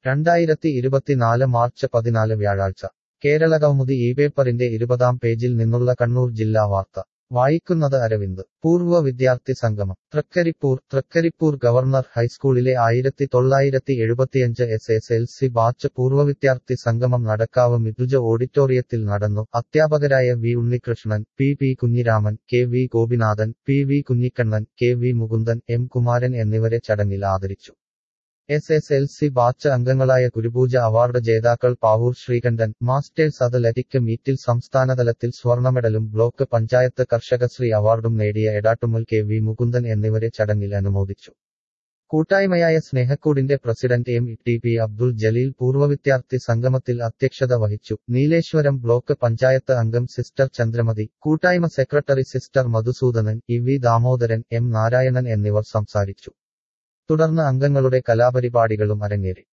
രണ്ടായിരത്തി ഇരുപത്തിനാല് മാർച്ച് പതിനാല് വ്യാഴാഴ്ച കേരളകൗമുദി ഈ പേപ്പറിന്റെ ഇരുപതാം പേജിൽ നിന്നുള്ള കണ്ണൂർ ജില്ലാ വാർത്ത വായിക്കുന്നത് അരവിന്ദ് പൂർവ്വ വിദ്യാർത്ഥി സംഗമം തൃക്കരിപ്പൂർ തൃക്കരിപ്പൂർ ഗവർണർ ഹൈസ്കൂളിലെ ആയിരത്തി തൊള്ളായിരത്തി എഴുപത്തിയഞ്ച് S S L C batch പൂർവ്വ വിദ്യാർത്ഥി സംഗമം നടക്കാവ് മിഥുജ ഓഡിറ്റോറിയത്തിൽ നടന്നു അധ്യാപകരായ V Unnikrishnan P P Kunhiraman K V Gopinathan P V Kunhikannan K V Mukundan M Kumaran എന്നിവരെ ചടങ്ങിൽ ആദരിച്ചു S S L C batch അംഗങ്ങളായ കുരുപൂജ അവാർഡ് ജേതാക്കൾ പാവൂർ ശ്രീകണ്ഠൻ മാസ്റ്റേഴ്സ് അത്ലറ്റിക് മീറ്റിൽ സംസ്ഥാനതലത്തിൽ സ്വർണമെഡലും ബ്ലോക്ക് പഞ്ചായത്ത് കർഷകശ്രീ അവാർഡും നേടിയ എടാട്ടുമുൽ കെ വി മുകുന്ദൻ എന്നിവരെ ചടങ്ങിൽ അനുമോദിച്ചു കൂട്ടായ്മയായ സ്നേഹക്കൂടിന്റെ president M T P Abdul Jaleel പൂർവ്വ വിദ്യാർത്ഥി സംഗമത്തിൽ അധ്യക്ഷത വഹിച്ചു നീലേശ്വരം ബ്ലോക്ക് പഞ്ചായത്ത് അംഗം സിസ്റ്റർ ചന്ദ്രമതി കൂട്ടായ്മ secretary sister Madhusoodanan E V Damodaran M Narayanan എന്നിവർ സംസാരിച്ചു തുടർന്ന് അംഗങ്ങളുടെ കലാപരിപാടികളും അരങ്ങേറി